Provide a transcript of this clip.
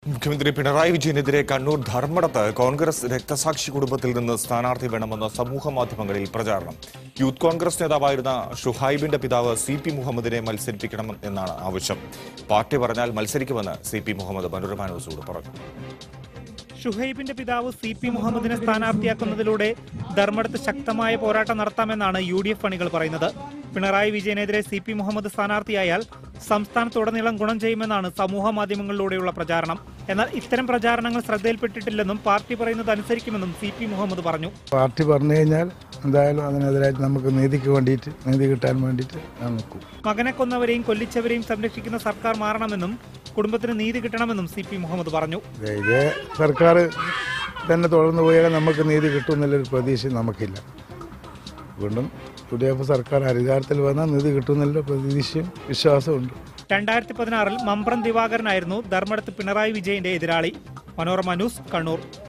മുഖ്യമന്ത്രി പിണറായി വിജയനെതിരെ കണ്ണൂർ ധർമ്മടത്ത് കോൺഗ്രസ് രക്തസാക്ഷി കുടുംബത്തിൽ നിന്ന് സ്ഥാനാർത്ഥി വേണമെന്ന സമൂഹ മാധ്യമങ്ങളിൽ പ്രചാരണം യൂത്ത് കോൺഗ്രസ് നേതാവായിരുന്ന ഷുഹൈബിന്റെ പിതാവ് സി പി മുഹമ്മദിനെ മത്സരിപ്പിക്കണം എന്നാണ് ആവശ്യം പാർട്ടി പറഞ്ഞാൽ മത്സരിക്കുമെന്ന് സി പി മുഹമ്മദ് മനോരമ ന്യൂസിനോട് പറഞ്ഞു ഷുഹൈബിന്റെ പിതാവ് സി പി മുഹമ്മദിനെ സ്ഥാനാർത്ഥിയാക്കുന്നതിലൂടെ ധർമ്മടത്ത് ശക്തമായ പോരാട്ടം നടത്താമെന്നാണ് യു ഡി എഫ് അണികൾ പറയുന്നത് പിണറായി വിജയനെതിരെ സി പി മുഹമ്മദ് സ്ഥാനാർത്ഥിയായാൽ സംസ്ഥാനത്തുടനീളം ഗുണം ചെയ്യുമെന്നാണ് സമൂഹ മാധ്യമങ്ങളിലൂടെയുള്ള പ്രചാരണം എന്നാൽ ഇത്തരം പ്രചാരണങ്ങൾ ശ്രദ്ധയിൽപ്പെട്ടിട്ടില്ലെന്നും പാർട്ടി പറയുന്നത് അനുസരിക്കുമെന്നും സി പി മുഹമ്മദ് പറഞ്ഞു പാർട്ടി പറഞ്ഞു കഴിഞ്ഞാൽ എന്തായാലും അതിനെതിരായിട്ട് നമുക്ക് നീതിക്ക് വേണ്ടിയിട്ട് നീതി കിട്ടാൻ വേണ്ടിയിട്ട് ഞാൻ നിൽക്കും മകനെ കൊന്നവരെയും കൊല്ലിച്ചവരെയും സംരക്ഷിക്കുന്ന സർക്കാർ മാറണമെന്നും കുടുംബത്തിന് നീതി കിട്ടണമെന്നും സി പി മുഹമ്മദ് പറഞ്ഞു ഇതേ- ഇതേ സർക്കാർ തന്നെ തുടർന്ന് പോയാൽ നമുക്ക് നീതി കിട്ടുമെന്നുള്ളൊരു പ്രതീക്ഷ നമുക്കില്ല വീണ്ടും യു ഡി എഫ് സർക്കാർ അധികാരത്തിൽ വന്നാൽ നീതി കിട്ടുമെന്നുള്ള പ്രതീക്ഷയും വിശ്വാസവും ഉണ്ട് രണ്ടായിരത്തി പതിനാറിൽ മമ്പ്രം ദിവാകരനായിരുന്നു ധർമ്മടത്ത് പിണറായി വിജയന്റെ എതിരാളി മനോരമ ന്യൂസ് കണ്ണൂർ